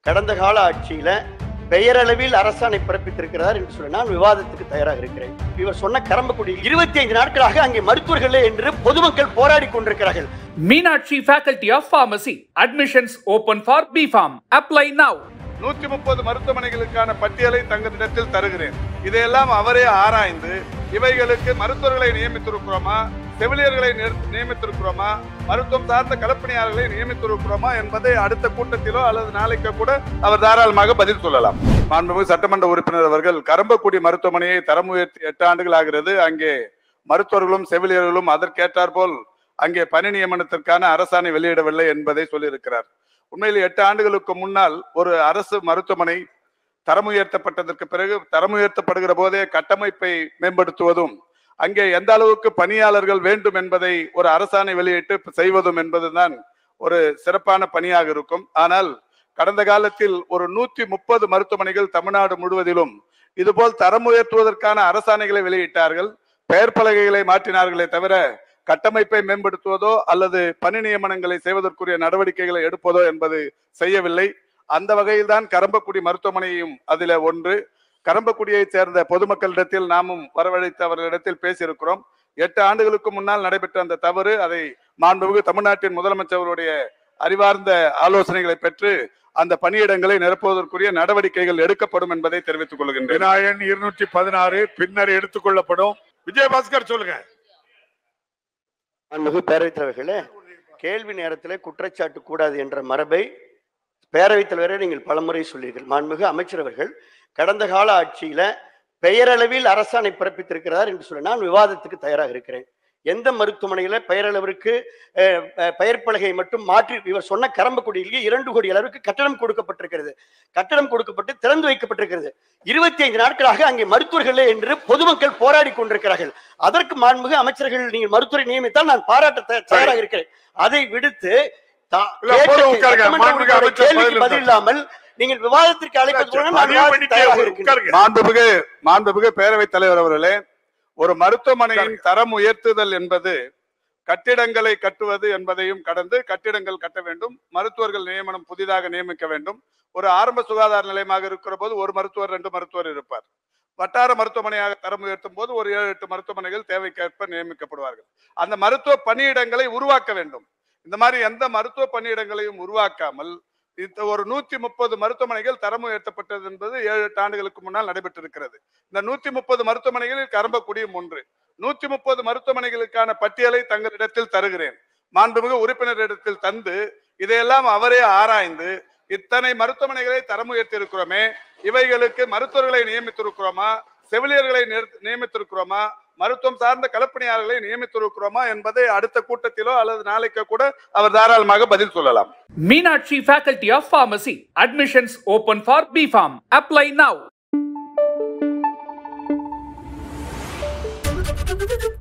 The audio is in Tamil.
கடந்த கால ஆட்சியில பெயரளவில் அரசாணை பிறப்பித்திருக்கிறார் என்று சொல்லி நான் விவாதத்துக்கு தயாராக இருக்கிறேன் இவர் சொன்ன கரம்பக்குடி இருபத்தி ஐந்து நாட்களாக அங்கே மருத்துவர்களே என்று பொதுமக்கள் போராடி கொண்டிருக்கிறார்கள் Meenakshi Faculty of Pharmacy. Admissions open for BPharm. Apply now. நூற்றி முப்பது மருத்துவமனைகளுக்கான பட்டியலை தங்களிடத்தில் தருகிறேன் இதையெல்லாம் அவரே ஆராய்ந்து இவைகளுக்கு மருத்துவர்களை நியமித்திருக்கிறோமா செவிலியர்களை நிர்- நியமித்திருக்கிறோமா மருத்துவம் சார்ந்த களப்பணியாளர்களை நியமித்திருக்கிறோமா என்பதை அடுத்த கூட்டத்திலோ அல்லது நாளைக்கோ கூட அவர் தாராளமாக பதில் சொல்லலாம் மாண்புமிகு சட்டமன்ற உறுப்பினர் அவர்கள் கரம்பக்குடி மருத்துவமனையை தரம் உயர்த்தி எட்டு ஆண்டுகள் ஆகிறது அங்கே மருத்துவர்களும் செவிலியர்களும் அதற்கேற்றாற்போல் அங்கே பணி நியமனத்திற்கான அரசாணை வெளியிடவில்லை என்பதை சொல்லியிருக்கிறார் உண்மையில் எட்டு ஆண்டுகளுக்கு முன்னால் ஒரு அரசு மருத்துவமனை தரம் உயர்த்தப்பட்டதற்கு பிறகு தரம் உயர்த்தப்படுகிற போதே கட்டமைப்பை மேம்படுத்துவதும் அங்கே எந்த அளவுக்கு பணியாளர்கள் வேண்டும் என்பதை ஒரு அரசாணை வெளியிட்டு செய்வதும் என்பதுதான் ஒரு சிறப்பான பணியாக இருக்கும் ஆனால் கடந்த காலத்தில் ஒரு நூத்தி முப்பது மருத்துவமனைகள் தமிழ்நாடு முழுவதிலும் இதுபோல் தரம் உயர்த்துவதற்கான அரசாணைகளை வெளியிட்டார்கள் பெயர் பலகைகளை மாற்றினார்களே தவிர கட்டமைப்பை மேம்படுத்துவதோ அல்லது பணி நியமனங்களை செய்வதற்குரிய நடவடிக்கைகளை எடுப்பதோ என்பது செய்யவில்லை அந்த வகையில்தான் கரம்பக்குடி மருத்துவமனையும் அதில ஒன்று கரம்பக்குடியைச் சேர்ந்த பொதுமக்களிடத்தில் நாமும் வரவழைத்து அவர்களிடத்தில் பேசியிருக்கிறோம் எட்டு ஆண்டுகளுக்கு முன்னால் நடைபெற்ற அந்த தவறு அதை மாண்புமிகு தமிழ்நாட்டின் முதலமைச்சருடைய அறிவார்ந்த ஆலோசனைகளை பெற்று அந்த பணியிடங்களை நிரப்புவதற்குரிய நடவடிக்கைகள் எடுக்கப்படும் என்பதை தெரிவித்துக் கொள்கின்றேன் விநாயகன் இருநூற்றி பதினாறு பின்னர் எடுத்துக்கொள்ளப்படும் விஜயபாஸ்கர் சொல்லுங்க மாண்புமிகு பேரவைத் தலைவர்களே கேள்வி நேரத்தில் குற்றச்சாட்டு கூடாது என்ற மரபை பேரவைத் தலைவரே நீங்கள் பலமுறை சொல்லீர்கள் மாண்புமிகு அமைச்சர் அவர்கள் கடந்த கால ஆட்சியில பெயரளவில் அரசாணை பிறப்பித்திருக்கிறார் என்று சொல்லி நான் விவாதத்துக்கு தயாராக இருக்கிறேன் எந்த மருத்துவமனையில பெயரளவிற்கு அஹ், அஹ், பெயர் பலகை மட்டும் மாற்றி இவர் சொன்ன கரம்பக்குடியிலேயே இரண்டு கோடி அளவுக்கு கட்டணம் கொடுக்கப்பட்டிருக்கிறது கட்டணம் கொடுக்கப்பட்டு திறந்து வைக்கப்பட்டிருக்கிறது இருபத்தி ஐந்து நாட்களாக அங்கே மருத்துவர்களே என்று பொதுமக்கள் போராடி கொண்டிருக்கிறார்கள் அதற்கு மாண்புமிகு அமைச்சர்கள் நீங்கள் மருத்துவரை நியமித்தால் நான் பாராட்ட த- தயாராக இருக்கிறேன் அதை விடுத்து தா- இல்ல, கேட்ட போதும், உட்காருங்க. சட்டமன்ற மாண்புமிகு உறுப்பினருடைய அமைச்சர் கேள்விக்கு பதில் பதில் இல்லாமல் நீங்கள் விவாதத்திற்கு அழைப்பது கூட நான் பதிவு விவாதத்துக்கு பண்ணிட்டே தயாராக இருக்கிறேன் உட்காருங்க மாண்புமிகு மாண்புமிகு பேரவைத் தலைவர் அவர்களே ஒரு மருத்துவமனையின் தரம் உயர்த்துதல் என்பது கட்டிடங்களை கட்டுவது என்பதையும் கடந்து கட்டிடங்கள் கட்ட வேண்டும் மருத்துவர்கள் நியமனம் புதிதாக நியமிக்க வேண்டும் ஒரு ஆரம்ப சுகாதார நிலையமாக இருக்கிற போது ஒரு மருத்துவர் ரெண்டு மருத்துவர் இருப்பார் வட்டார மருத்துவமனையாக தரம் உயர்த்தும் போது ஒரு ஏழு எட்டு மருத்துவமனைகள் தேவைக்கேற்ப நியமிக்கப்படுவார்கள் அந்த மருத்துவ பணியிடங்களை உருவாக்க வேண்டும் இந்த மாதிரி எந்த மருத்துவ பணியிடங்களையும் உருவாக்காமல் இந்த ஒரு நூத்தி முப்பது மருத்துவமனைகள் தரம் உயர்த்தப்பட்டது என்பது ஏழு எட்டு ஆண்டுகளுக்கு முன்னால் நடைபெற்றிருக்கிறது இந்த நூத்தி முப்பது மருத்துவமனைகளில் கரம்பக்குடியும் ஒன்று நூத்தி முப்பது மருத்துவமனைகளுக்கான பட்டியலை தங்களிடத்தில் தருகிறேன் மாண்புமிகு உறுப்பினரிடத்தில் தந்து இதையெல்லாம் அவரே ஆராய்ந்து இத்தனை மருத்துவமனைகளை தரம் உயர்த்தி இருக்கிறோமே இவைகளுக்கு மருத்துவர்களை நியமித்திருக்கிறோமா செவிலியர்களை நிர்- நியமித்திருக்கிறோமா மருத்துவம் சார்ந்த களப்பணியாளர்களை நியமித்திருக்கிறோமா என்பதை அடுத்த கூட்டத்திலோ அல்லது நாளைக்கோ கூட அவர் தாராளமாக பதில் சொல்லலாம் Meenakshi Faculty of Pharmacy. Admissions open for BPharm. Apply now.